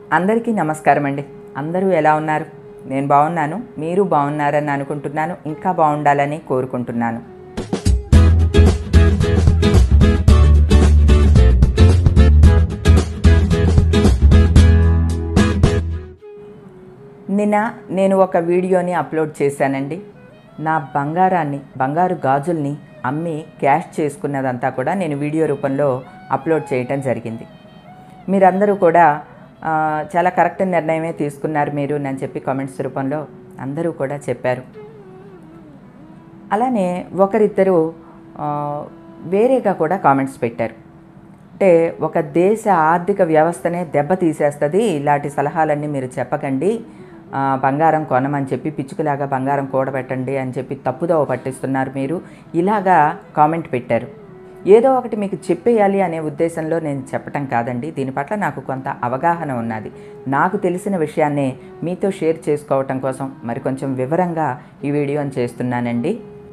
అందరికీ నమస్కారం అండి అందరూ ఎలా ఉన్నారు నేను బాగున్నాను మీరు బాగున్నారని అనుకుంటున్నాను ఇంకా బాగుండాలని కోరుకుంటున్నాను నిన్న నేను ఒక వీడియోని అప్లోడ్ చేశానండి నా బంగారాన్ని బంగారు గాజుల్ని అమ్మి క్యాష్ చేసుకున్నదంతా కూడా నేను వీడియో రూపంలో అప్లోడ్ చేయటం జరిగింది మీరందరూ కూడా ఆ, చాలా కరెక్ట్ నిర్ణయమే తీసుకున్నారు మీరు అని చెప్పి కామెంట్స్ రూపంలో అందరూ కూడా చెప్పారు అలానే ఒకరిద్దరు ఆ, వేరేగా కూడా కామెంట్స్ పెట్టారు అంటే ఒక దేశ ఆర్థిక వ్యవస్థనే దెబ్బతీసేస్తుంది ఇలాంటి సలహాలన్నీ మీరు చెప్పకండి ఆ, బంగారం కొనమని చెప్పి పిచ్చుకులాగా బంగారం కూడబెట్టండి అని చెప్పి తప్పుదోవ పట్టిస్తున్నారు మీరు ఇలాగా కామెంట్ పెట్టారు ఏదో ఒకటి మీకు చెప్పేయాలి అనే ఉద్దేశంలో నేను చెప్పటం కాదండి దీని పట్ల నాకు కొంత అవగాహన ఉన్నది నాకు తెలిసిన విషయాన్నే మీతో షేర్ చేసుకోవటం కోసం మరి కొంచెం వివరంగా ఈ వీడియోని చేస్తున్నానండి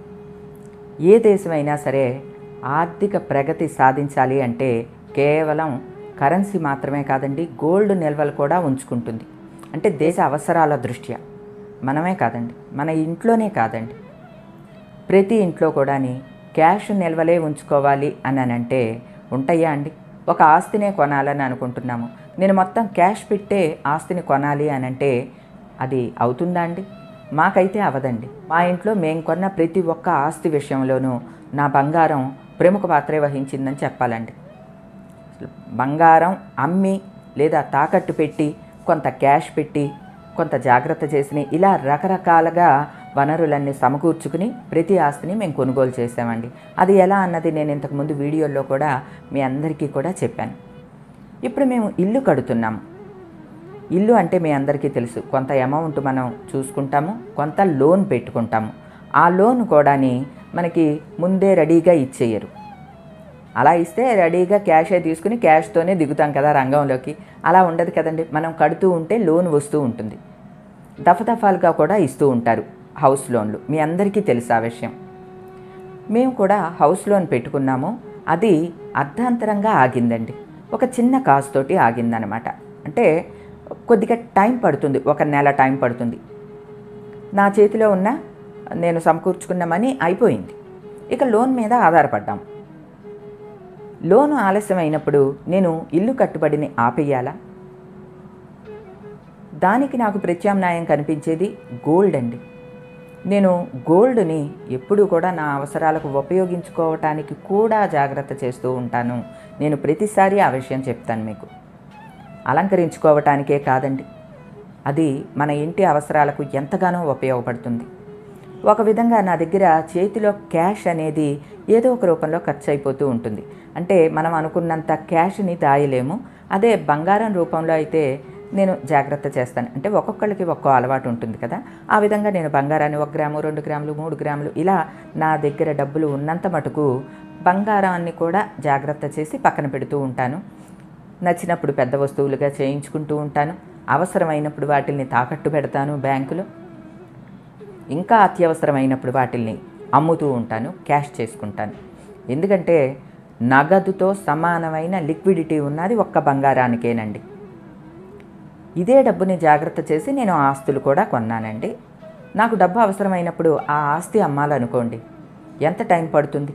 ఏ దేశమైనా సరే ఆర్థిక ప్రగతి సాధించాలి అంటే కేవలం కరెన్సీ మాత్రమే కాదండి గోల్డ్ నిల్వలు కూడా ఉంచుకుంటుంది అంటే దేశ అవసరాల దృష్ట్యా మనమే కాదండి మన ఇంట్లోనే కాదండి ప్రతి ఇంట్లో కూడాని క్యాష్ నిల్వలే ఉంచుకోవాలి అని అని అంటే ఉంటాయా అండి ఒక ఆస్తినే కొనాలని అనుకుంటున్నాము నేను మొత్తం క్యాష్ పెట్టే ఆస్తిని కొనాలి అని అంటే అది అవుతుందా అండి మాకైతే అవదండి మా ఇంట్లో మేము కొన్న ప్రతి ఒక్క ఆస్తి విషయంలోనూ నా బంగారం ప్రముఖ పాత్రే వహించిందని చెప్పాలండి బంగారం అమ్మి లేదా తాకట్టు పెట్టి కొంత క్యాష్ పెట్టి కొంత జాగ్రత్త చేసిన ఇలా రకరకాలుగా వనరులన్నీ సమకూర్చుకుని ప్రతి ఆస్తిని మేము కొనుగోలు చేసామండి అది ఎలా అన్నది నేను ఇంతకుముందు వీడియోల్లో కూడా మీ అందరికీ కూడా చెప్పాను ఇప్పుడు మేము ఇల్లు కడుతున్నాము ఇల్లు అంటే మీ అందరికీ తెలుసు కొంత అమౌంట్ మనం చూసుకుంటాము కొంత లోన్ పెట్టుకుంటాము ఆ లోన్ కూడాని మనకి ముందే రెడీగా ఇచ్చేయరు అలా ఇస్తే రెడీగా క్యాషే తీసుకుని క్యాష్తోనే దిగుతాం కదా రంగంలోకి అలా ఉండదు కదండి మనం కడుతూ ఉంటే లోన్ వస్తూ ఉంటుంది దఫదఫాలుగా కూడా ఇస్తూ ఉంటారు హౌస్ లోన్లు మీ అందరికీ తెలుసు ఆ విషయం మేము కూడా హౌస్ లోన్ పెట్టుకున్నాము అది అర్ధాంతరంగా ఆగిందండి ఒక చిన్న కాస్ట్ తోటి ఆగిందనమాట అంటే కొద్దిగా టైం పడుతుంది ఒక నెల టైం పడుతుంది నా చేతిలో ఉన్న నేను సమకూర్చుకున్న మనీ అయిపోయింది ఇక లోన్ మీద ఆధారపడ్డాం లోను ఆలస్యం అయినప్పుడు నేను ఇల్లు కట్టుబడిని ఆపేయాలా దానికి నాకు ప్రత్యామ్నాయం కనిపించేది గోల్డ్ అండి నేను గోల్డ్ని ఎప్పుడూ కూడా నా అవసరాలకు ఉపయోగించుకోవటానికి కూడా జాగ్రత్త చేస్తూ ఉంటాను నేను ప్రతిసారి ఆ విషయం చెప్తాను మీకు అలంకరించుకోవటానికే కాదండి అది మన ఇంటి అవసరాలకు ఎంతగానో ఉపయోగపడుతుంది ఒక విధంగా నా దగ్గర చేతిలో క్యాష్ అనేది ఏదో ఒక రూపంలో ఖర్చు అయిపోతూ ఉంటుంది అంటే మనం అనుకున్నంత క్యాష్ని దాయలేము అదే బంగారం రూపంలో అయితే నేను జాగ్రత్త చేస్తాను అంటే ఒక్కొక్కళ్ళకి ఒక్కో అలవాటు ఉంటుంది కదా ఆ విధంగా నేను బంగారాన్ని ఒక గ్రాము రెండు గ్రాములు మూడు గ్రాములు ఇలా నా దగ్గర డబ్బులు ఉన్నంత మటుకు బంగారాన్ని కూడా జాగ్రత్త చేసి పక్కన పెడుతూ ఉంటాను నచ్చినప్పుడు పెద్ద వస్తువులుగా చేయించుకుంటూ ఉంటాను అవసరమైనప్పుడు వాటిల్ని తాకట్టు పెడతాను బ్యాంకులో ఇంకా అత్యవసరమైనప్పుడు వాటిల్ని అమ్ముతూ ఉంటాను క్యాష్ చేసుకుంటాను ఎందుకంటే నగదుతో సమానమైన లిక్విడిటీ ఉన్నది ఒక్క బంగారానికేనండి ఇదే డబ్బుని జాగ్రత్త చేసి నేను ఆస్తులు కూడా కొన్నానండి నాకు డబ్బు అవసరమైనప్పుడు ఆ ఆస్తి అమ్మాలనుకోండి ఎంత టైం పడుతుంది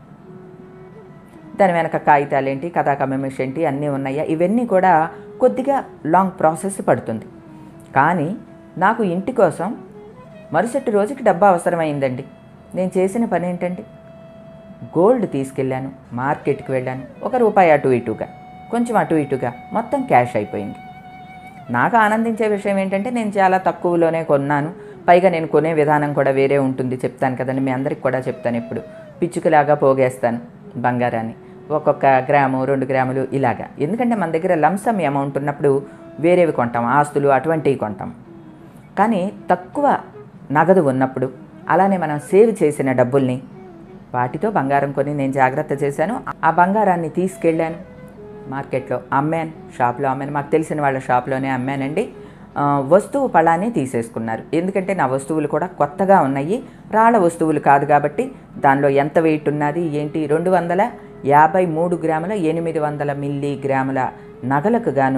దాని వెనక కాగితాలు ఏంటి కథా కమెమిష్ ఏంటి అన్నీ ఉన్నాయా ఇవన్నీ కూడా కొద్దిగా లాంగ్ ప్రాసెస్ పడుతుంది కానీ నాకు ఇంటి కోసం మరుసటి రోజుకి డబ్బు అవసరమైందండి నేను చేసిన పని ఏంటంటే గోల్డ్ తీసుకెళ్ళాను మార్కెట్కి వెళ్ళాను ఒక రూపాయి అటు ఇటుగా కొంచెం అటు ఇటుగా మొత్తం క్యాష్ అయిపోయింది నాకు ఆనందించే విషయం ఏంటంటే నేను చాలా తక్కువలోనే కొన్నాను పైగా నేను కొనే విధానం కూడా వేరే ఉంటుంది చెప్తాను కదండి మీ అందరికి కూడా చెప్తాను ఇప్పుడు పిచ్చుకలాగా పోగేస్తాను బంగారాన్ని ఒక్కొక్క గ్రాము రెండు గ్రాములు ఇలాగా ఎందుకంటే మన దగ్గర లంసమ్ అమౌంట్ ఉన్నప్పుడు వేరేవి కొంటాం ఆస్తులు అటువంటివి కొంటాం కానీ తక్కువ నగదు ఉన్నప్పుడు అలానే మనం సేవ్ చేసిన డబ్బుల్ని వాటితో బంగారం కొని నేను జాగ్రత్త చేశాను ఆ బంగారాన్ని తీసుకెళ్ళాను మార్కెట్లో అమ్మాను షాప్లో అమ్మాను మాకు తెలిసిన వాళ్ళ షాప్లోనే అమ్మానండి ఆ, వస్తువు పళాన్ని తీసేసుకున్నారు ఎందుకంటే నా వస్తువులు కూడా కొత్తగా ఉన్నాయి రాళ్ళ వస్తువులు కాదు కాబట్టి దానిలో ఎంత వెయిట్ ఉన్నది ఏంటి రెండు వందల యాభై మూడు గ్రాముల ఎనిమిది వందల మిల్లీ గ్రాముల నగలకు గాను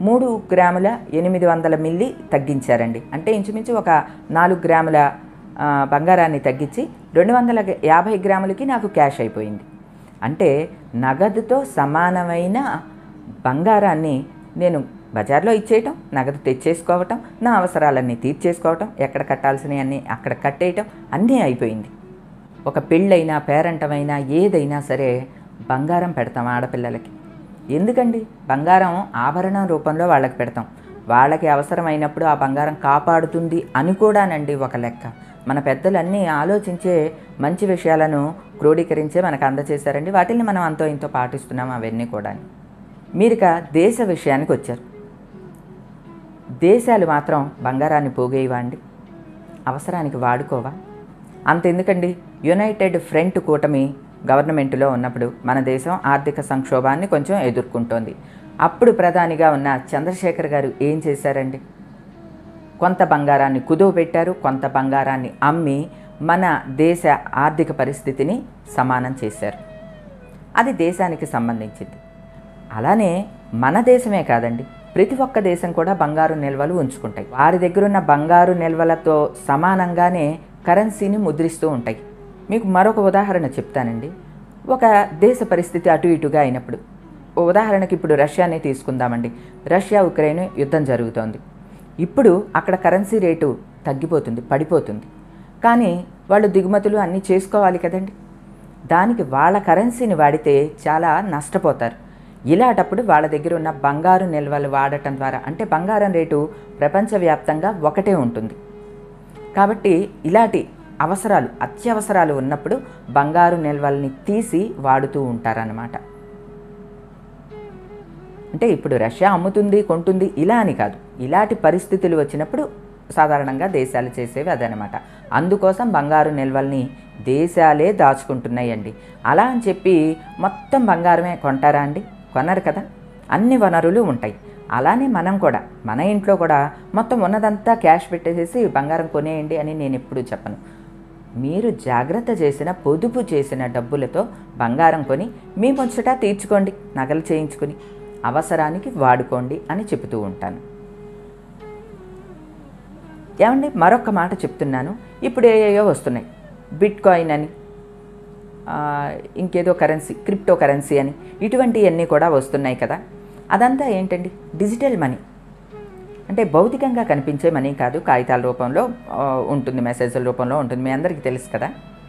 మూడు గ్రాముల ఎనిమిది వందల మిల్లీ తగ్గించారండి అంటే ఇంచుమించు ఒక నాలుగు గ్రాముల ఆ, బంగారాన్ని తగ్గించి రెండు వందల యాభై గ్రాములకి నాకు క్యాష్ అయిపోయింది అంటే నగదుతో సమానమైన బంగారాన్ని నేను బజార్లో ఇచ్చేయటం నగదు తెచ్చేసుకోవటం నా అవసరాలన్నీ తీర్చేసుకోవటం ఎక్కడ కట్టాల్సినవి అన్నీ అక్కడ కట్టేయటం అన్నీ అయిపోయింది ఒక పెళ్ళైనా పేరంటమైనా ఏదైనా సరే బంగారం పెడతాం ఆడపిల్లలకి ఎందుకండి బంగారం ఆభరణం రూపంలో వాళ్ళకి పెడతాం వాళ్ళకి అవసరమైనప్పుడు ఆ బంగారం కాపాడుతుంది అని కూడానండి ఒక లెక్క మన పెద్దలన్నీ ఆలోచించే మంచి విషయాలను క్రోడీకరించే మనకు అందజేశారండి వాటిని మనం అంతో ఇంతో పాటిస్తున్నాం అవన్నీ కూడా మీరిక దేశ విషయానికి వచ్చారు దేశాలు మాత్రం బంగారాన్ని పోగేయవా అండి అవసరానికి వాడుకోవా అంతెందుకండి యునైటెడ్ ఫ్రంట్ కూటమి గవర్నమెంట్లో ఉన్నప్పుడు మన దేశం ఆర్థిక సంక్షోభాన్ని కొంచెం ఎదుర్కొంటోంది అప్పుడు ప్రధానిగా ఉన్న చంద్రశేఖర్ గారు ఏం చేశారండి కొంత బంగారాన్ని కుదువ పెట్టారు కొంత బంగారాన్ని అమ్మి మన దేశ ఆర్థిక పరిస్థితిని సమానం చేశారు అది దేశానికి సంబంధించింది అలానే మన దేశమే కాదండి ప్రతి ఒక్క దేశం కూడా బంగారు నిల్వలు ఉంచుకుంటాయి వారి దగ్గర ఉన్న బంగారు నిల్వలతో సమానంగానే కరెన్సీని ముద్రిస్తూ ఉంటాయి మీకు మరొక ఉదాహరణ చెప్తానండి ఒక దేశ పరిస్థితి అటు ఇటుగా అయినప్పుడు ఉదాహరణకి ఇప్పుడు రష్యానే తీసుకుందామండి రష్యా ఉక్రెయిన్ యుద్ధం జరుగుతోంది ఇప్పుడు అక్కడ కరెన్సీ రేటు తగ్గిపోతుంది పడిపోతుంది కానీ వాళ్ళు దిగుమతులు అన్నీ చేసుకోవాలి కదండి దానికి వాళ్ళ కరెన్సీని వాడితే చాలా నష్టపోతారు ఇలాంటప్పుడు వాళ్ళ దగ్గర ఉన్న బంగారు నిల్వలు వాడటం ద్వారా అంటే బంగారం రేటు ప్రపంచవ్యాప్తంగా ఒకటే ఉంటుంది కాబట్టి ఇలాంటి అవసరాలు అత్యవసరాలు ఉన్నప్పుడు బంగారు నిల్వల్ని తీసి వాడుతూ ఉంటారన్నమాట అంటే ఇప్పుడు రష్యా అమ్ముతుంది కొంటుంది ఇలా అని కాదు ఇలాంటి పరిస్థితులు వచ్చినప్పుడు సాధారణంగా దేశాలు చేసేవి అదనమాట అందుకోసం బంగారు నిల్వల్ని దేశాలే దాచుకుంటున్నాయండి అలా అని చెప్పి మొత్తం బంగారమే కొంటారా అండి కొనరు కదా అన్ని వనరులు ఉంటాయి అలానే మనం కూడా మన ఇంట్లో కూడా మొత్తం ఉన్నదంతా క్యాష్ పెట్టేసేసి బంగారం కొనేయండి అని నేను ఎప్పుడూ చెప్పను మీరు జాగ్రత్త చేసిన పొదుపు చేసిన డబ్బులతో బంగారం కొని మీ ముచ్చట తీర్చుకోండి నగలు చేయించుకుని అవసరానికి వాడుకోండి అని చెబుతూ ఉంటాను ఏమండి మరొక మాట చెప్తున్నాను ఇప్పుడు ఏయో వస్తున్నాయి బిట్ కాయిన్ అని ఆ, ఇంకేదో కరెన్సీ క్రిప్టో కరెన్సీ అని ఇటువంటివన్నీ కూడా వస్తున్నాయి కదా అదంతా ఏంటండి డిజిటల్ మనీ అంటే భౌతికంగా కనిపించే మనీ కాదు కాగితాల రూపంలో ఆ, ఉంటుంది మెసేజ్ల రూపంలో ఉంటుంది మీ అందరికీ తెలుసు కదా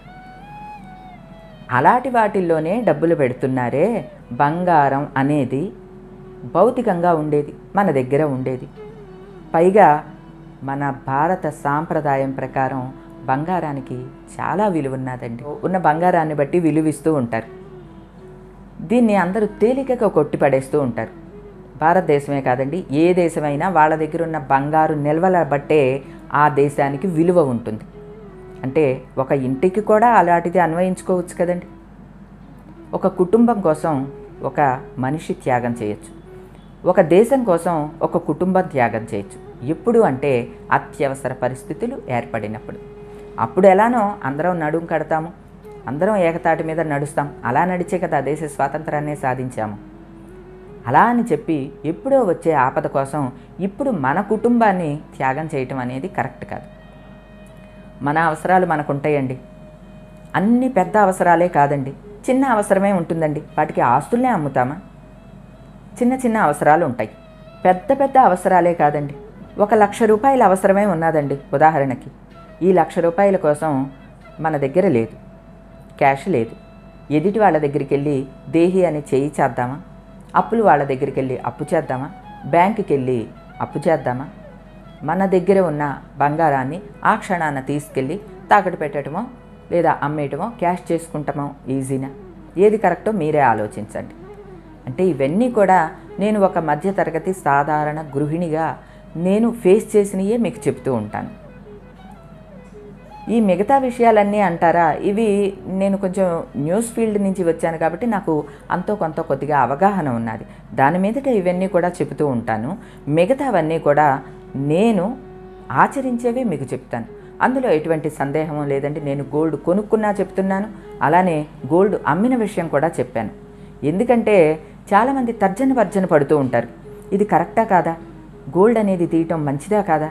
అలాంటి వాటిల్లోనే డబ్బులు పెడుతున్నారే బంగారం అనేది భౌతికంగా ఉండేది మన దగ్గర ఉండేది పైగా మన భారత సాంప్రదాయం ప్రకారం బంగారానికి చాలా విలువ ఉన్నదండి ఉన్న బంగారాన్ని బట్టి విలువిస్తూ ఉంటారు దీన్ని అందరూ తేలికగా కొట్టిపడేస్తూ ఉంటారు భారతదేశమే కాదండి ఏ దేశమైనా వాళ్ళ దగ్గర ఉన్న బంగారు నిల్వల బట్టే ఆ దేశానికి విలువ ఉంటుంది అంటే ఒక ఇంటికి కూడా అలాంటిది అన్వయించుకోవచ్చు కదండి ఒక కుటుంబం కోసం ఒక మనిషి త్యాగం చేయొచ్చు ఒక దేశం కోసం ఒక కుటుంబం త్యాగం చేయొచ్చు ఎప్పుడు అంటే అత్యవసర పరిస్థితులు ఏర్పడినప్పుడు అప్పుడు ఎలానో అందరం నడుం కడతాము అందరం ఏకతాటి మీద నడుస్తాం అలా నడిచే కదా దేశ స్వాతంత్రాన్ని సాధించాము అలా అని చెప్పి ఎప్పుడో వచ్చే ఆపద కోసం ఇప్పుడు మన కుటుంబాన్ని త్యాగం చేయటం అనేది కరెక్ట్ కాదు మన అవసరాలు మనకు ఉంటాయండి అన్ని పెద్ద అవసరాలే కాదండి చిన్న అవసరమే ఉంటుందండి వాటికి ఆస్తుల్నే అమ్ముతామా చిన్న చిన్న అవసరాలు ఉంటాయి పెద్ద పెద్ద అవసరాలే కాదండి ఒక లక్ష రూపాయల అవసరమే ఉన్నదండి ఉదాహరణకి ఈ లక్ష రూపాయల కోసం మన దగ్గర లేదు క్యాష్ లేదు ఎదుటి వాళ్ళ దగ్గరికి వెళ్ళి దేహి అని చేయి చేద్దామా అప్పులు వాళ్ళ దగ్గరికి వెళ్ళి అప్పు చేద్దామా బ్యాంకుకి వెళ్ళి అప్పు చేద్దామా మన దగ్గర ఉన్న బంగారాన్ని ఆ క్షణాన తీసుకెళ్ళి తాకట్టు పెట్టడమో లేదా అమ్మేయటమో క్యాష్ చేసుకుంటామో ఈజీనా ఏది కరెక్టో మీరే ఆలోచించండి అంటే ఇవన్నీ కూడా నేను ఒక మధ్యతరగతి సాధారణ గృహిణిగా నేను ఫేస్ చేసినయే మీకు చెప్తూ ఉంటాను ఈ మిగతా విషయాలన్నీ అంటారా ఇవి నేను కొంచెం న్యూస్ ఫీల్డ్ నుంచి వచ్చాను కాబట్టి నాకు అంతో కొంత కొద్దిగా అవగాహన ఉన్నది దాని మీదట ఇవన్నీ కూడా చెబుతూ ఉంటాను మిగతావన్నీ కూడా నేను ఆచరించేవి మీకు చెప్తాను అందులో ఎటువంటి సందేహం లేదండి నేను గోల్డ్ కొనుక్కున్నా చెప్తున్నాను అలానే గోల్డ్ అమ్మిన విషయం కూడా చెప్పాను ఎందుకంటే చాలామంది తర్జన భర్జన పడుతూ ఉంటారు ఇది కరెక్టా కాదా గోల్డ్ అనేది తీయటం మంచిదా కాదా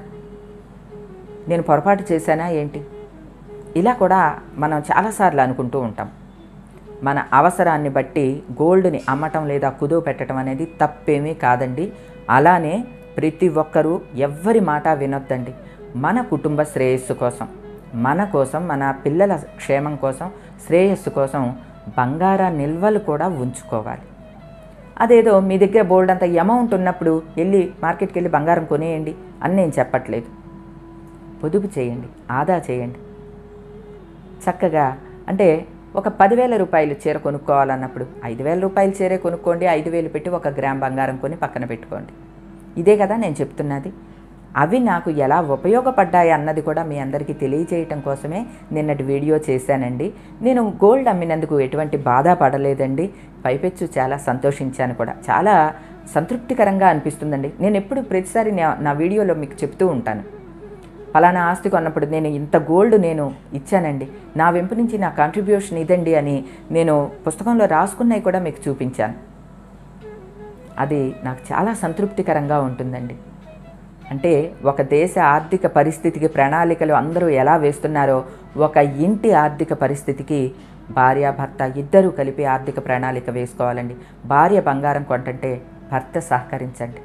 నేను పొరపాటు చేశానా ఏంటి ఇలా కూడా మనం చాలాసార్లు అనుకుంటూ ఉంటాం మన అవసరాన్ని బట్టి గోల్డ్ని అమ్మటం లేదా కుదువ పెట్టడం అనేది తప్పేమీ కాదండి అలానే ప్రతి ఒక్కరూ ఎవ్వరి మాట వినొద్దండి మన కుటుంబ శ్రేయస్సు కోసం మన కోసం మన పిల్లల క్షేమం కోసం శ్రేయస్సు కోసం బంగారా నిల్వలు కూడా ఉంచుకోవాలి అదేదో మీ దగ్గర బోల్డ్ అంత అమౌంట్ ఉన్నప్పుడు వెళ్ళి మార్కెట్కి వెళ్ళి బంగారం కొనేయండి అని నేను చెప్పట్లేదు పొదుపు చేయండి ఆదా చేయండి చక్కగా అంటే ఒక పదివేల రూపాయలు చీర కొనుక్కోవాలన్నప్పుడు ఐదు వేల రూపాయలు చీరే కొనుక్కోండి ఐదు వేలు పెట్టి ఒక గ్రామ్ బంగారం కొని పక్కన పెట్టుకోండి ఇదే కదా నేను చెప్తున్నది అవి నాకు ఎలా ఉపయోగపడ్డాయి అన్నది కూడా మీ అందరికీ తెలియజేయటం కోసమే నిన్నటి వీడియో చేశానండి నేను గోల్డ్ అమ్మినందుకు ఎటువంటి బాధ పడలేదండి పైపెచ్చు చాలా సంతోషించాను కూడా చాలా సంతృప్తికరంగా అనిపిస్తుందండి నేను ఎప్పుడు ప్రతిసారి నా నా వీడియోలో మీకు చెప్తూ ఉంటాను ఫలానా ఆస్తి కొన్నప్పుడు నేను ఇంత గోల్డ్ నేను ఇచ్చానండి నా వెంపు నుంచి నా కాంట్రిబ్యూషన్ ఇదండి అని నేను పుస్తకంలో రాసుకున్నవి కూడా మీకు చూపించాను అది నాకు చాలా సంతృప్తికరంగా ఉంటుందండి అంటే ఒక దేశ ఆర్థిక పరిస్థితికి ప్రణాళికలు అందరూ ఎలా వేస్తున్నారో ఒక ఇంటి ఆర్థిక పరిస్థితికి భార్య భర్త ఇద్దరూ కలిపి ఆర్థిక ప్రణాళిక వేసుకోవాలండి భార్య బంగారం కొంటుంటే భర్త సహకరించండి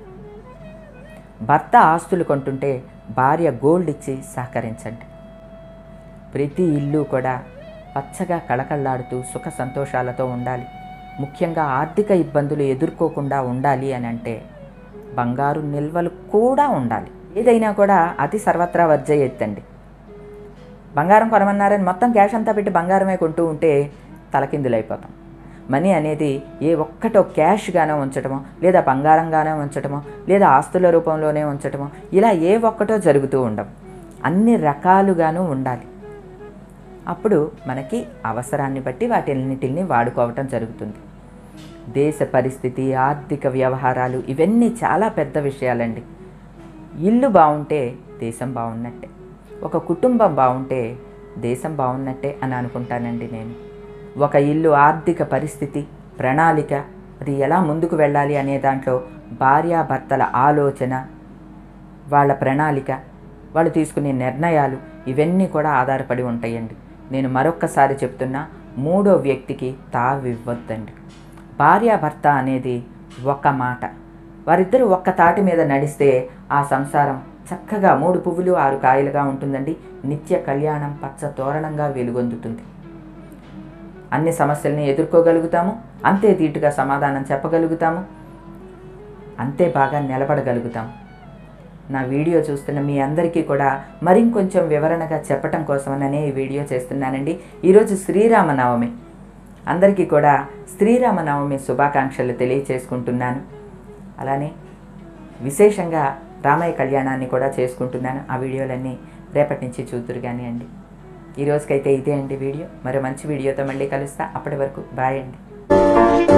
భర్త ఆస్తులు కొంటుంటే భార్య గోల్డ్ ఇచ్చి సహకరించండి ప్రతి ఇల్లు కూడా పచ్చగా కళకళలాడుతూ సుఖ సంతోషాలతో ఉండాలి ముఖ్యంగా ఆర్థిక ఇబ్బందులు ఎదుర్కోకుండా ఉండాలి అని అంటే బంగారు నిల్వలు కూడా ఉండాలి ఏదైనా కూడా అతి సర్వత్రా వర్జ ఎత్తండి బంగారం కొనమన్నారని మొత్తం క్యాష్ అంతా పెట్టి బంగారమే కొంటూ ఉంటే తలకిందులైపోతాం మనీ అనేది ఏ ఒక్కటో క్యాష్గానో ఉంచటమో లేదా బంగారంగానో ఉంచటమో లేదా ఆస్తుల రూపంలోనే ఉంచటమో ఇలా ఏ ఒక్కటో జరుగుతూ ఉండవు అన్ని రకాలుగాను ఉండాలి అప్పుడు మనకి అవసరాన్ని బట్టి వాటిన్నిటిని వాడుకోవటం జరుగుతుంది దేశ పరిస్థితి ఆర్థిక వ్యవహారాలు ఇవన్నీ చాలా పెద్ద విషయాలండి ఇల్లు బాగుంటే దేశం బాగున్నట్టే ఒక కుటుంబం బాగుంటే దేశం బాగున్నట్టే అని అనుకుంటానండి నేను ఒక ఇల్లు ఆర్థిక పరిస్థితి ప్రణాళిక అది ఎలా ముందుకు వెళ్ళాలి అనే దాంట్లో భార్యాభర్తల ఆలోచన వాళ్ళ ప్రణాళిక వాళ్ళు తీసుకునే నిర్ణయాలు ఇవన్నీ కూడా ఆధారపడి ఉంటాయండి నేను మరొక్కసారి చెప్తున్నా మూడో వ్యక్తికి తావివ్వద్దండి భార్యాభర్త అనేది ఒక మాట వారిద్దరూ ఒక్క తాటి మీద నడిస్తే ఆ సంసారం చక్కగా మూడు పువ్వులు ఆరు కాయలుగా ఉంటుందండి నిత్య కళ్యాణం పచ్చ తోరణంగా వెలుగొందుతుంది అన్ని సమస్యల్ని ఎదుర్కోగలుగుతాము అంతే తీటుగా సమాధానం చెప్పగలుగుతాము అంతే బాగా నిలబడగలుగుతాం నా వీడియో చూస్తున్న మీ అందరికీ కూడా మరింకొంచెం వివరణగా చెప్పటం కోసమనే ఈ వీడియో చేస్తున్నానండి ఈరోజు శ్రీరామనవమి అందరికీ కూడా శ్రీరామనవమి శుభాకాంక్షలు తెలియచేసుకుంటున్నాను అలానే విశేషంగా రామయ్య కళ్యాణాన్ని కూడా చేసుకుంటున్నాను ఆ వీడియోలన్నీ రేపటి నుంచి చూతురు కానీ అండి ఈ రోజుకైతే ఇదే అండి వీడియో మరో మంచి వీడియోతో మళ్ళీ కలుస్తా అప్పటి వరకు బాయ్ అండి